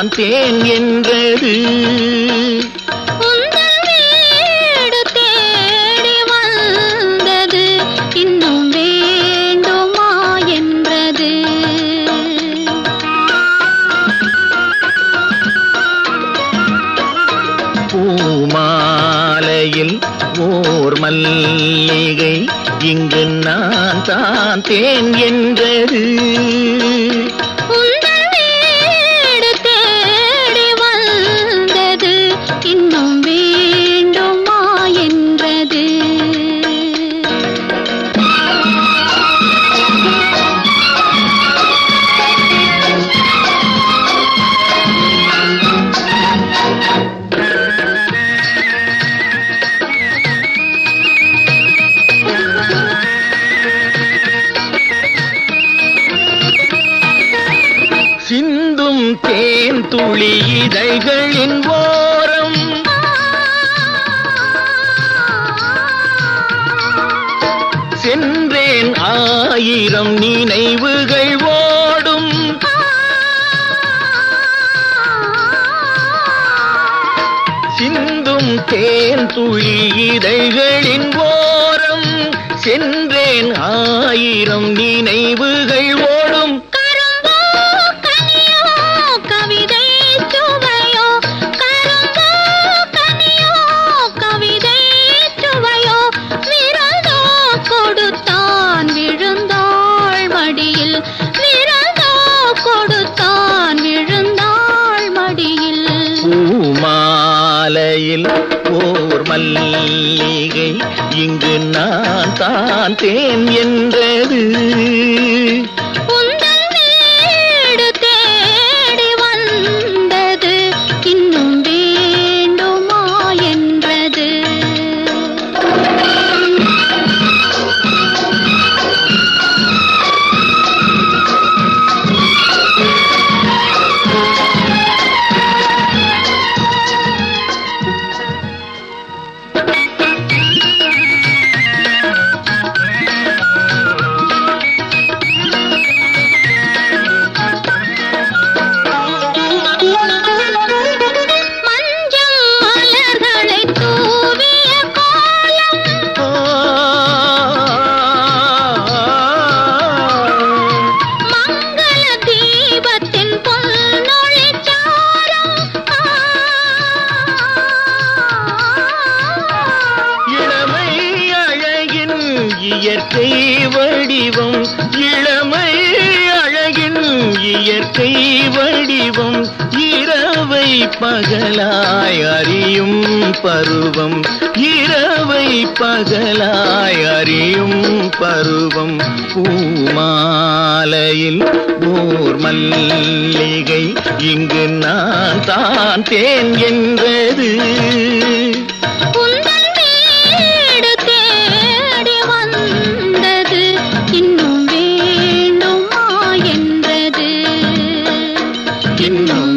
தான் தேன் என்றது உந்தன் வீடு தேடி வந்தது இன்னும் வேண்டுமா என்றது பூமாலையில் ஓர் மல்லிகை இங்கு நான் தான் தேன் என்றது உந்தன் வீடு தேடி வந்தது இன்னும் வேண்டுமா என்றது சிந்தும் தேன் துளி இதழ்களின் ஓரம் சென்றேன் ஆயிரம் நினைவுகள் ஓடும் சிந்தும் தேன் துளி இதழ்களின் ஓரம் சென்றேன் ஆயிரம் நினைவுகள் ஓடும் கரும்போ கனியோ கவிதை சுவையோ கரும்போ கனியோ கவிதை சுவையோ விரதோ கொடுத்தான் விழுந்தாள் மடியில் விரதோ கொடுத்தான் விழுந்தாள் மடியில் பூமாலையில் ஓர் மல்லிகை இங்கு நான் தான் தேன் என்றது உந்தன் வீடு தேடி வந்தது இன்னும் வேண்டுமா என்றது மஞ்சள் மலர்களை தூவிய கோலம் மங்கள தீபத்தின் பொன்னொளி சாரம் இளமை அழகின் இயற்கை வடிவம் இளமை அழகின் இயற்கை வடிவம் இரவை பகலாய் அறியும் பருவம் இரவை பகலாய் அறியும் பருவம் பூமாலையில் ஓர் மல்லிகை இங்கு நான் தான் தேன் என்றது உந்தன் வீடு தேடி வந்தது இன்னும் வேண்டுமா என்றது இன்னும்